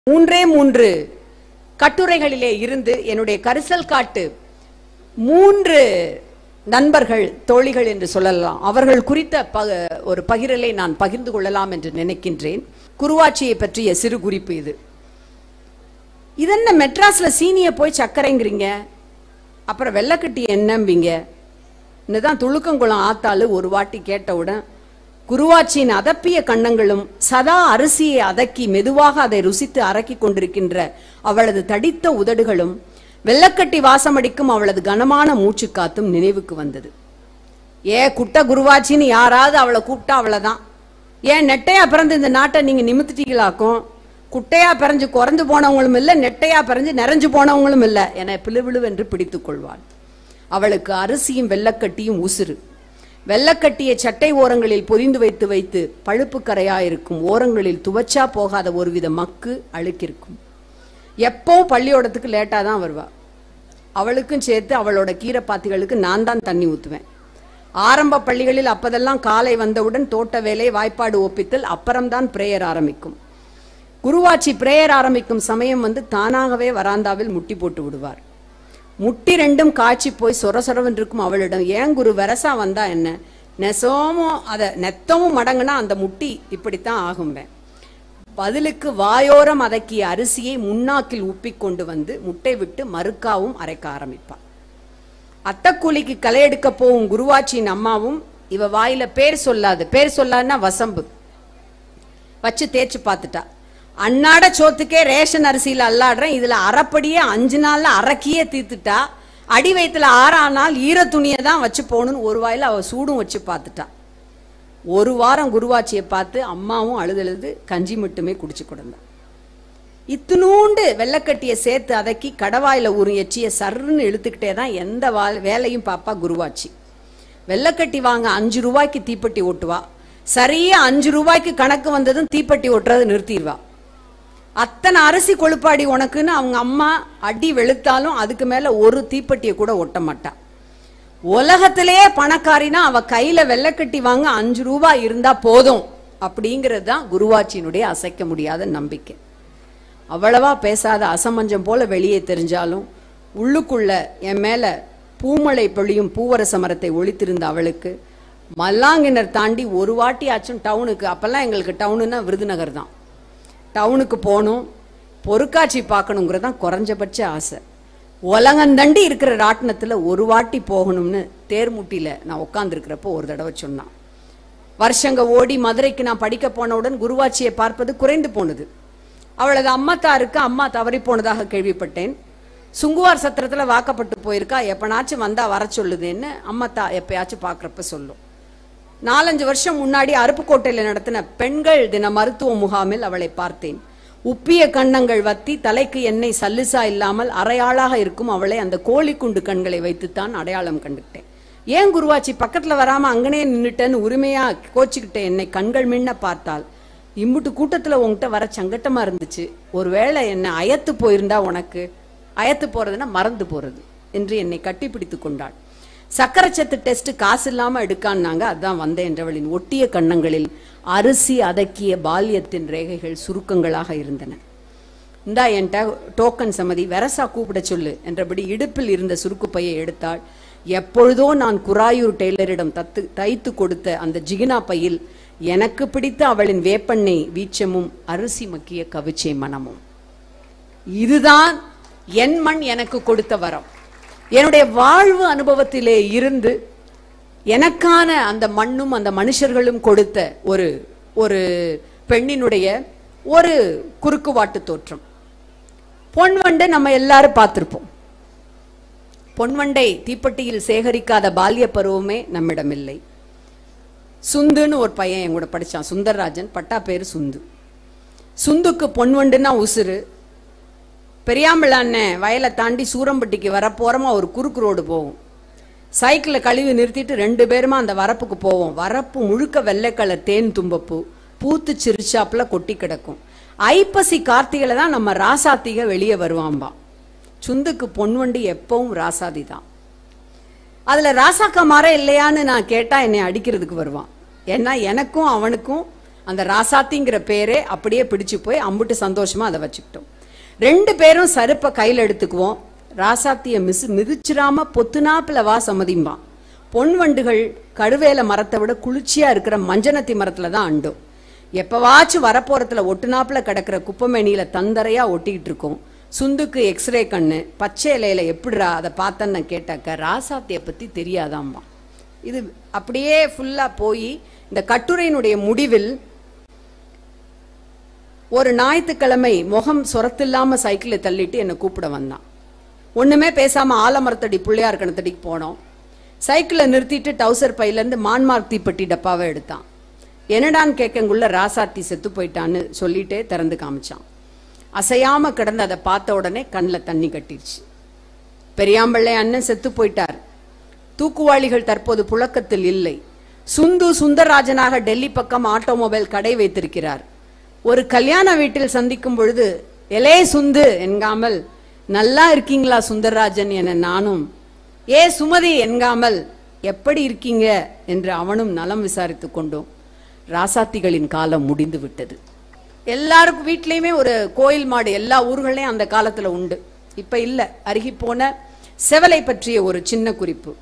மூன்றே மூன்று கட்டுரைகளிலே இருந்து என்னுடைய கரிசல் காட்டு மூன்று நண்பர்கள் தோழிகள் என்று சொல்லலாம் அவர்கள் குறித்த ப ஒரு பகிரலை நான் பகிர்ந்து கொள்ளலாம் என்று நினைக்கின்றேன் குருவாட்சியை பற்றிய சிறு குறிப்பு இது இதென்ன மெட்ராஸ்ல சீனிய போய் சக்கரைங்கிறீங்க அப்புறம் வெள்ளக்கட்டி என்னம்பிங்க தான் துளுக்கங்குளம் ஆத்தாளு ஒரு வாட்டி கேட்டவுடன் குருவாச்சியின் அதப்பிய கண்ணங்களும் சதா அரிசியை அதக்கி மெதுவாக அதை ருசித்து அரக்கிக் கொண்டிருக்கின்ற அவளது தடித்த உதடுகளும் வெள்ளக்கட்டி வாசமடிக்கும் அவளது கனமான மூச்சுக்காத்தும் நினைவுக்கு வந்தது ஏ குட்ட குருவாச்சின்னு யாராவது அவளை கூப்பிட்டா அவ்வளவுதான் ஏன் நெட்டையா பிறந்து இந்த நாட்டை நீங்க நிமித்திட்டீங்களாக்கும் குட்டையா பிறஞ்சு குறைஞ்சு போனவங்களும் இல்ல நெட்டையா பிறஞ்சு நிறைஞ்சு போனவங்களும் இல்ல என பிளுவிழுவென்று பிடித்துக் கொள்வாள் அவளுக்கு அரிசியும் வெள்ளக்கட்டியும் உசுறு வெள்ளக்கட்டிய சட்டை ஓரங்களில் பொதிந்து வைத்து வைத்து பழுப்பு கரையாயிருக்கும் ஓரங்களில் துவச்சா போகாத ஒருவித மக்கு அழுக்கிருக்கும் எப்பவும் பள்ளியோடத்துக்கு லேட்டா தான் வருவா அவளுக்கும் சேர்த்து அவளோட கீரைப்பாத்திகளுக்கு நான் தான் தண்ணி ஊத்துவேன் ஆரம்ப பள்ளிகளில் அப்பதெல்லாம் காலை வந்தவுடன் தோட்ட வேலை வாய்ப்பாடு ஒப்பித்தல் அப்புறம்தான் பிரேயர் ஆரம்பிக்கும் குருவாச்சி பிரேயர் ஆரம்பிக்கும் சமயம் வந்து தானாகவே வராந்தாவில் முட்டி போட்டு விடுவார் முட்டி ரெண்டும் காய்ச்சி போய் சொர சொரவென்று இருக்கும் அவளிடம் ஏன் குரு வெரசா வந்தா என்ன நெசமும் அத நெத்தமும் மடங்குனா அந்த முட்டி இப்படித்தான் ஆகும்பேன் பதிலுக்கு வாயோரம் அதக்கிய அரிசியை முன்னாக்கில் உப்பிக் கொண்டு வந்து முட்டை விட்டு மறுக்காவும் அரைக்க ஆரம்பிப்பாள் அத்தக்கூலிக்கு களை எடுக்க போகும் குருவாச்சியின் அம்மாவும் இவ வாயில பேர் சொல்லாது பேர் சொல்லாதுன்னா வசம்பு வச்சு தேய்ச்சு பார்த்துட்டா அன்னாட சோத்துக்கே ரேஷன் அரிசியில அல்லாடுறேன் இதுல அரைப்படியே அஞ்சு நாள்ல அரைக்கியே தீர்த்துட்டா அடி வயிற்றுல ஆறா நாள் ஈர துணியை தான் வச்சு போகணும்னு ஒரு வாயில அவ சூடும் வச்சு பார்த்துட்டா ஒரு வாரம் குருவாச்சியை பார்த்து அம்மாவும் அழுதழுது கஞ்சி மட்டுமே குடிச்சு கொடுந்தா இத்தினூண்டு வெள்ளக்கட்டியை சேர்த்து அதக்கி கடவாயில ஒரு எச்சிய சர்ன்னு இழுத்துக்கிட்டே தான் எந்த வா- வேலையும் பாப்பா குருவாச்சி வெள்ளக்கட்டி வாங்க அஞ்சு ரூபாய்க்கு தீப்பெட்டி ஓட்டுவா சரியா அஞ்சு ரூபாய்க்கு கணக்கு வந்ததும் தீப்பெட்டி ஓட்டுறதை நிறுத்திடுவா அத்தனை அரிசி கொழுப்பாடி உனக்குன்னு அவங்க அம்மா அடி வெளுத்தாலும் அதுக்கு மேல ஒரு தீப்பெட்டியை கூட ஒட்ட மாட்டா உலகத்திலேயே பணக்காரினா அவ கையில வெள்ளக்கட்டி வாங்க அஞ்சு ரூபாய் இருந்தா போதும் அப்படிங்கிறது தான் குருவாச்சியினுடைய அசைக்க முடியாத நம்பிக்கை அவ்வளவா பேசாத அசமஞ்சம் போல வெளியே தெரிஞ்சாலும் உள்ளுக்குள்ள என் மேல பூமழை பொழியும் பூவரச மரத்தை ஒளித்திருந்த அவளுக்கு மல்லாங்கிணர் தாண்டி ஒரு வாட்டி ஆச்சும் டவுனுக்கு அப்பெல்லாம் எங்களுக்கு டவுனுன்னா விருதுநகர் தான் டவுனுக்கு போகணும் பொருட்காட்சி பார்க்கணுங்கிறது தான் குறைஞ்சபட்ச ஆசை உலகந்தண்டி இருக்கிற ராட்டினத்துல ஒரு வாட்டி போகணும்னு தேர்முட்டியில நான் உட்காந்துருக்கிறப்போ ஒரு தடவை சொன்னான் வருஷங்க ஓடி மதுரைக்கு நான் படிக்க போனவுடன் குருவாச்சியை பார்ப்பது குறைந்து போனது அவளது அம்மாத்தாருக்கு அம்மா தவறி போனதாக கேள்விப்பட்டேன் சுங்குவார் சத்திரத்துல வாக்கப்பட்டு போயிருக்கா எப்பனாச்சும் வந்தா வர சொல்லுதுன்னு அம்மாத்தா எப்பயாச்சும் பார்க்கறப்ப சொல்லும் நாலஞ்சு வருஷம் முன்னாடி அருப்புக்கோட்டையில நடத்தின பெண்கள் தின மருத்துவ முகாமில் அவளை பார்த்தேன் உப்பிய கண்ணங்கள் வத்தி தலைக்கு எண்ணெய் சல்லுசா இல்லாமல் அரையாளாக இருக்கும் அவளை அந்த கோழிக்குண்டு கண்களை வைத்துத்தான் அடையாளம் கண்டுக்கிட்டேன் ஏன் குருவாச்சி பக்கத்துல வராம அங்கனே நின்னுட்டேன்னு உரிமையா கோச்சிக்கிட்ட என்னை கண்கள் மின்ன பார்த்தாள் இம்புட்டு கூட்டத்துல உன்கிட்ட வர சங்கட்டமா இருந்துச்சு ஒருவேளை என்ன அயத்து போயிருந்தா உனக்கு அயத்து போறதுன்னா மறந்து போறது என்று என்னை கட்டிப்பிடித்து கொண்டாள் சக்கரச்சத்து டெஸ்ட் காசு இல்லாம எடுக்கான்னாங்க அதான் வந்தேன் என்றவளின் ஒட்டிய கன்னங்களில் அரிசி அதக்கிய பால்யத்தின் ரேகைகள் சுருக்கங்களாக இருந்தன இந்தா என்கிட்ட டோக்கன் சம்மதி வெரசா கூப்பிட சொல்லு என்றபடி இடுப்பில் இருந்த சுருக்குப்பையை எடுத்தாள் எப்பொழுதோ நான் குராயூர் டெய்லரிடம் தத்து தைத்து கொடுத்த அந்த ஜிகினா பையில் எனக்கு பிடித்த அவளின் வேப்பெண்ணெய் வீச்சமும் அரிசி மக்கிய கவிச்சை மனமும் இதுதான் என் மண் எனக்கு கொடுத்த வரம் என்னுடைய வாழ்வு அனுபவத்திலே இருந்து எனக்கான அந்த மண்ணும் அந்த மனுஷர்களும் கொடுத்த ஒரு ஒரு பெண்ணினுடைய ஒரு குறுக்குவாட்டு தோற்றம் பொன்வண்டை நம்ம எல்லாரும் பார்த்திருப்போம் பொன்வண்டை தீப்பெட்டியில் சேகரிக்காத பால்ய பருவமே நம்மிடம் இல்லை சுந்துன்னு ஒரு பையன் என் கூட படிச்சான் சுந்தரராஜன் பட்டா பேரு சுந்து சுந்துக்கு பொன்வண்டுன்னா உசுரு பெரியாம்பிள்ளை அண்ணன் வயலை தாண்டி சூரம்பட்டிக்கு வரப்போறமா ஒரு குறுக்கு ரோடு போகும் சைக்கிளை கழுவி நிறுத்திட்டு ரெண்டு பேருமா அந்த வரப்புக்கு போவோம் வரப்பு முழுக்க வெள்ளை கலர் தேன் தும்பப்பூ பூத்து சிரிச்சாப்புல கொட்டி கிடக்கும் ஐப்பசி கார்த்திகையில தான் நம்ம ராசாத்திக வெளியே வருவாம்பா சுந்துக்கு பொன்வண்டி எப்பவும் ராசாதி தான் அதுல ராசாக்கா மரம் இல்லையான்னு நான் கேட்டா என்னை அடிக்கிறதுக்கு வருவான் ஏன்னா எனக்கும் அவனுக்கும் அந்த ராசாத்திங்கிற பேரே அப்படியே பிடிச்சு போய் அம்புட்டு சந்தோஷமா அதை வச்சுக்கிட்டோம் ரெண்டு பேரும் சருப்பை கையில் எடுத்துக்குவோம் ராசாத்திய மிஸ் மிதிச்சிராம பொத்துனாப்புல வா சம்மதிம்பான் பொன் வண்டுகள் கடுவேல மரத்தை விட குளிர்ச்சியா இருக்கிற மஞ்சனத்தி மரத்துல தான் அண்டும் எப்பவாச்சும் வரப்போறத்துல ஒட்டுனாப்புல கிடக்கிற குப்பமேனியில தந்தரையா ஒட்டிக்கிட்டு இருக்கும் சுந்துக்கு எக்ஸ்ரே கண்ணு பச்சை இலையில எப்படிடா அதை பார்த்தேன்னு கேட்டாக்க ராசாத்திய பத்தி தெரியாதாம்மா இது அப்படியே ஃபுல்லா போய் இந்த கட்டுரையினுடைய முடிவில் ஒரு ஞாயிற்றுக்கிழமை முகம் சொரத்தில்லாம சைக்கிளை தள்ளிட்டு என்னை கூப்பிட வந்தான் ஒண்ணுமே பேசாம ஆலமரத்தடி பிள்ளையார் கணத்தடிக்கு போனோம் சைக்கிளை நிறுத்திட்டு டவுசர் பையிலேருந்து மான்மார்க் தீப்பெட்டி டப்பாவை எடுத்தான் என்னடான்னு கேட்கங்குள்ள ராசாத்தி செத்து போயிட்டான்னு சொல்லிட்டே திறந்து காமிச்சான் அசையாம கிடந்து அதை பார்த்த உடனே கண்ணில் தண்ணி கட்டிருச்சு பெரியாம்பிள்ளை அண்ணன் செத்து போயிட்டார் தூக்குவாளிகள் தற்போது புழக்கத்தில் இல்லை சுந்து சுந்தரராஜனாக டெல்லி பக்கம் ஆட்டோமொபைல் கடை வைத்திருக்கிறார் ஒரு கல்யாண வீட்டில் சந்திக்கும் பொழுது எலே சுந்து என்காமல் நல்லா இருக்கீங்களா சுந்தரராஜன் என நானும் ஏ சுமதி என்காமல் எப்படி இருக்கீங்க என்று அவனும் நலம் விசாரித்துக் கொண்டோம் ராசாத்திகளின் காலம் முடிந்து விட்டது எல்லாருக்கும் வீட்லயுமே ஒரு கோயில் மாடு எல்லா ஊர்களையும் அந்த காலத்துல உண்டு இப்ப இல்ல அருகி போன செவலை பற்றிய ஒரு சின்ன குறிப்பு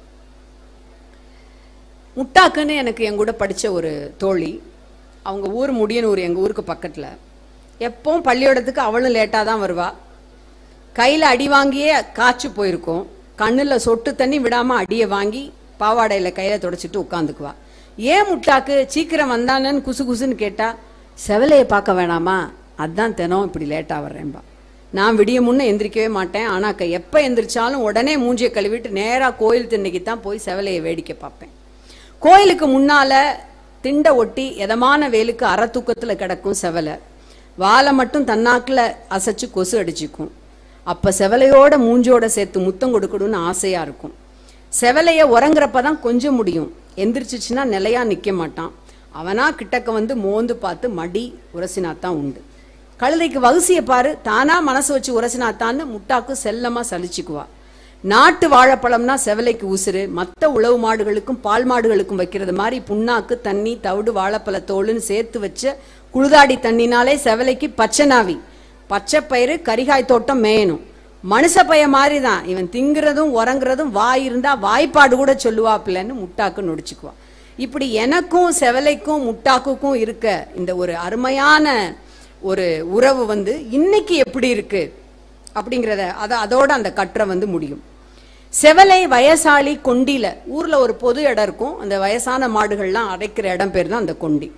முட்டாக்குன்னு எனக்கு என் கூட படிச்ச ஒரு தோழி அவங்க ஊர் முடியனூர் எங்க ஊருக்கு பக்கத்துல எப்பவும் பள்ளியோடத்துக்கு அவளும் லேட்டா தான் வருவா கையில அடி வாங்கியே காய்ச்சி போயிருக்கும் கண்ணுல சொட்டு தண்ணி விடாம அடியை வாங்கி பாவாடையில கையில தொடச்சிட்டு உட்காந்துக்குவா ஏன் முட்டாக்கு சீக்கிரம் வந்தானன்னு குசு குசுன்னு கேட்டா செவலையை பார்க்க வேணாமா அதான் தினம் இப்படி லேட்டா வர்றேன்பா நான் விடிய முன்ன எந்திரிக்கவே மாட்டேன் ஆனாக்க எப்ப எந்திரிச்சாலும் உடனே மூஞ்சியை கழுவிட்டு நேரா கோயில் திண்ணைக்கு தான் போய் செவலையை வேடிக்கை பார்ப்பேன் கோயிலுக்கு முன்னால திண்டை ஒட்டி எதமான வேலுக்கு அரை தூக்கத்துல கிடக்கும் செவலை வாலை மட்டும் தன்னாக்குல அசைச்சு கொசு அடிச்சுக்கும் அப்ப செவலையோட மூஞ்சோட சேர்த்து முத்தம் கொடுக்கணும்னு ஆசையா இருக்கும் செவலைய உறங்குறப்ப தான் கொஞ்சம் முடியும் எந்திரிச்சிச்சுன்னா நிலையா நிக்க மாட்டான் அவனா கிட்டக்க வந்து மோந்து பார்த்து மடி உரசினாத்தான் உண்டு கழுதைக்கு வகுசிய பாரு தானா மனசு வச்சு உரசினாத்தான்னு முட்டாக்கு செல்லமா சலிச்சுக்குவா நாட்டு வாழைப்பழம்னா செவலைக்கு உசுறு மத்த உழவு மாடுகளுக்கும் பால் மாடுகளுக்கும் வைக்கிறது மாதிரி புண்ணாக்கு தண்ணி தவிடு வாழைப்பழ தோலுன்னு சேர்த்து வச்ச குழுதாடி தண்ணினாலே செவலைக்கு பச்சை நாவி பச்சை பயிறு கரிகாய் தோட்டம் மேயணும் மனுஷ பைய மாதிரி தான் இவன் திங்கிறதும் உறங்குறதும் வாய் இருந்தா வாய்ப்பாடு கூட சொல்லுவாப்பில்லன்னு முட்டாக்கு நொடிச்சுக்குவா இப்படி எனக்கும் செவலைக்கும் முட்டாக்குக்கும் இருக்க இந்த ஒரு அருமையான ஒரு உறவு வந்து இன்னைக்கு எப்படி இருக்கு அப்படிங்கிறத அத அதோட அந்த கட்டுரை வந்து முடியும் செவலை வயசாளி கொண்டில ஊர்ல ஒரு பொது இடம் இருக்கும் அந்த வயசான மாடுகள்லாம் அடைக்கிற இடம் பேர் தான் அந்த கொண்டி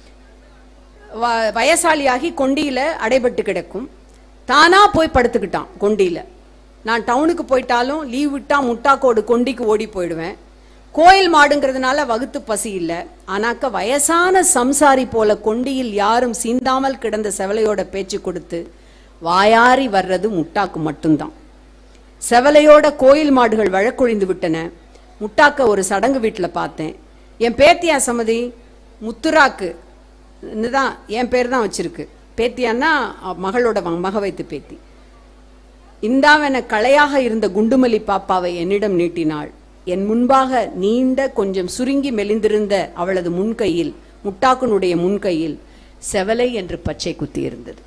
வ- வயசாளியாகி கொண்டியில அடைபட்டு கிடக்கும் தானா போய் படுத்துக்கிட்டான் கொண்டியில நான் டவுனுக்கு போயிட்டாலும் லீவ் விட்டா முட்டாக்கோடு கொண்டிக்கு ஓடி போயிடுவேன் கோயில் மாடுங்கிறதுனால வகுத்து பசி இல்ல ஆனாக்க வயசான சம்சாரி போல கொண்டியில் யாரும் சீந்தாமல் கிடந்த செவலையோட பேச்சு கொடுத்து வாயாரி வர்றது முட்டாக்கு மட்டும்தான் செவலையோட கோயில் மாடுகள் வழக்கொழிந்து விட்டன முட்டாக்க ஒரு சடங்கு வீட்டில் பார்த்தேன் என் பேத்தியா சமதி முத்துராக்கு தான் என் பேர் தான் வச்சிருக்கு பேத்தியான்னா அ, மகளோட ம- மக வைத்து பேத்தி இந்தாவென களையாக இருந்த குண்டுமல்லி பாப்பாவை என்னிடம் நீட்டினாள் என் முன்பாக நீண்ட கொஞ்சம் சுருங்கி மெலிந்திருந்த அவளது முன்கையில் முட்டாக்குனுடைய முன்கையில் செவலை என்று பச்சை குத்தி இருந்தது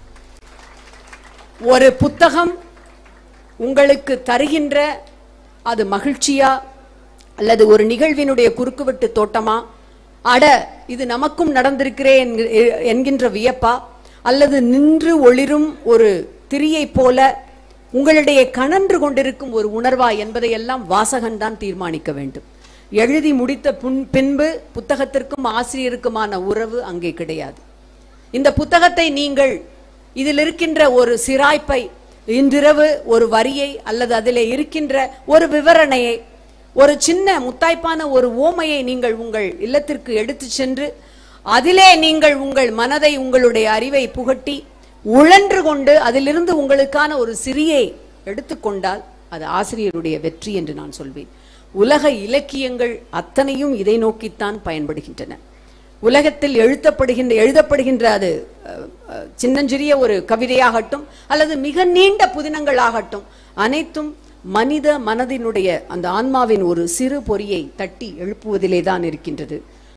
ஒரு புத்தகம் உங்களுக்கு தருகின்ற அது மகிழ்ச்சியா அல்லது ஒரு நிகழ்வினுடைய குறுக்குவெட்டு தோட்டமா அட இது நமக்கும் நடந்திருக்கிறே என்க- எ- என்கின்ற வியப்பா அல்லது நின்று ஒளிரும் ஒரு திரியை போல உங்களிடையே கனன்று கொண்டிருக்கும் ஒரு உணர்வா என்பதையெல்லாம் வாசகன் தான் தீர்மானிக்க வேண்டும் எழுதி முடித்த புன்- பின்பு புத்தகத்திற்கும் ஆசிரியருக்குமான உறவு அங்கே கிடையாது இந்த புத்தகத்தை நீங்கள் இதில் இருக்கின்ற ஒரு சிராய்ப்பை இன்றிரவு ஒரு வரியை அல்லது அதிலே இருக்கின்ற ஒரு விவரணையை ஒரு சின்ன முத்தாய்ப்பான ஒரு ஓமையை நீங்கள் உங்கள் இல்லத்திற்கு எடுத்து சென்று அதிலே நீங்கள் உங்கள் மனதை உங்களுடைய அறிவை புகட்டி உழன்று கொண்டு அதிலிருந்து உங்களுக்கான ஒரு சிறியை எடுத்துக்கொண்டால் அது ஆசிரியருடைய வெற்றி என்று நான் சொல்வேன் உலக இலக்கியங்கள் அத்தனையும் இதை நோக்கித்தான் பயன்படுகின்றன உலகத்தில் எழுத்தப்படுகின்ற எழுதப்படுகின்ற அது அஹ், அஹ், சின்னஞ்சிறிய ஒரு கவிதையாகட்டும் அல்லது மிக நீண்ட புதினங்களாகட்டும் அனைத்தும் மனித மனதினுடைய அந்த ஆன்மாவின் ஒரு சிறு பொறியை தட்டி எழுப்புவதிலே தான் இருக்கின்றது